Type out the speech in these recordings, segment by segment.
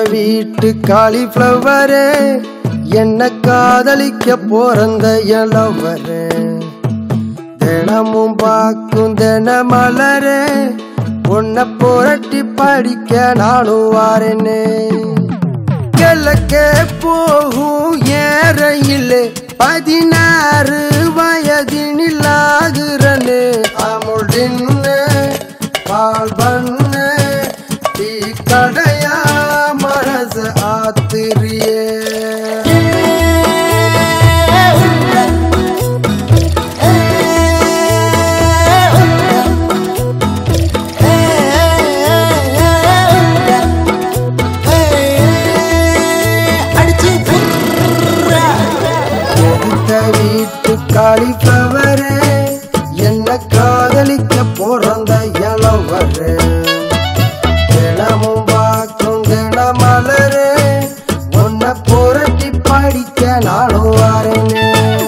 வீட்டு காலிஃப்ளவரே என்ன காதலிக்க போறந்த இளவரே தினமும் பார்க்கும் தின மலரே உன்னை புரட்டி படிக்க நானும் வாரேனே கிழக்கே போகும் ஏறையிலே பதினாறு வயதினில் ஆகுறனே அமுடின்னு பால் பண்ணு டீ கடையா மனசு ஆத்திரியே எடுத்த வீட்டு காலிஃப்ளவரே என்ன காதலிக்க பிறந்த இளவரே தினமும் பார்க்கும் தினமலரே உன்னை புரட்டி படிக்க நானும் வரேனே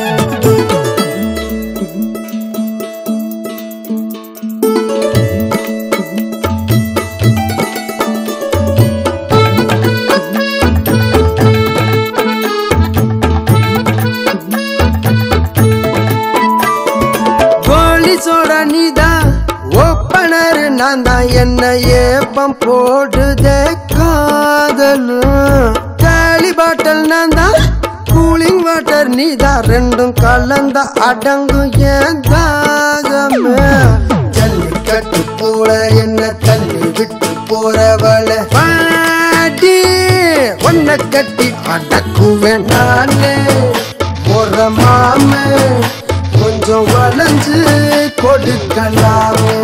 போலீஸோட நீதான் ஒப்பனர் நான் தான் என்ன ஏப்பம் போடுதே காதலு காலி பாட்டல் நான் தான் கூலிங் வாட்டர் நீதான் ரெண்டும் கலந்த அடங்கும் ஏன் தாகமே ஜல்லிக்கட்டு போல என்ன தள்ளி விட்டு போறவள பாடி உன்னை கட்டி அடக்குவேன் நானே போற மாமே கொஞ்சம் வளைஞ்சு கொடுக்கலாமே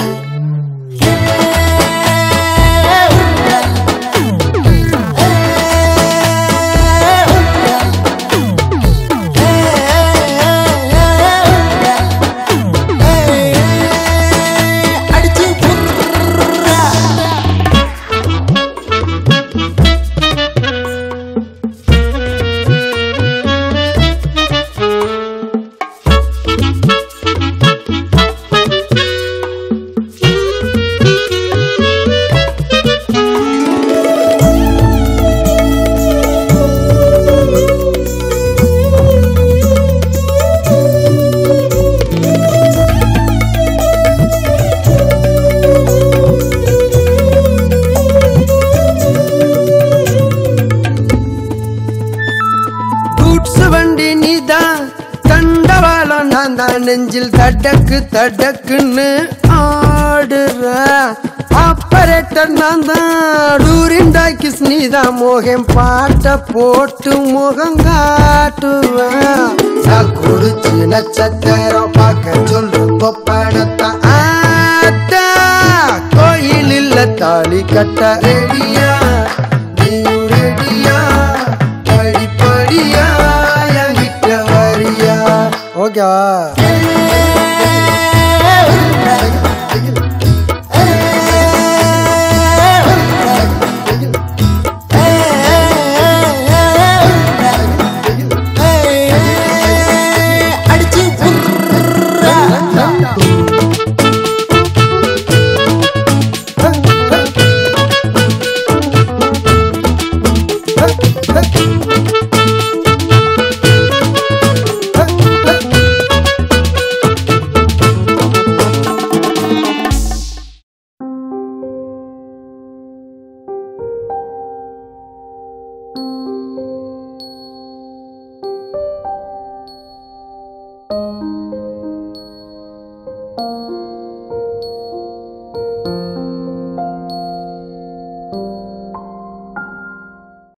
கூட்ஸ் வண்டி நீதான் தண்டவாளம் நான் தான் நெஞ்சில் தடக்கு தடக்குன்னு ஆடுற ஆப்பரேட்டர் நான் தான் டூரின் டாக்கிஸ் நீதான் மோகம் பாட்ட போட்டு முகம் காட்டுவேன் நான் குடிச்சு நட்சத்திரம் பார்க்க சொல்லுங்க படத்தை ஆட்டா கோயில் இல்ல தாலி கட்ட ரெடியா நீயும் ரெடியா படிப்படியா என்கிட்ட வரியா ஓகேவா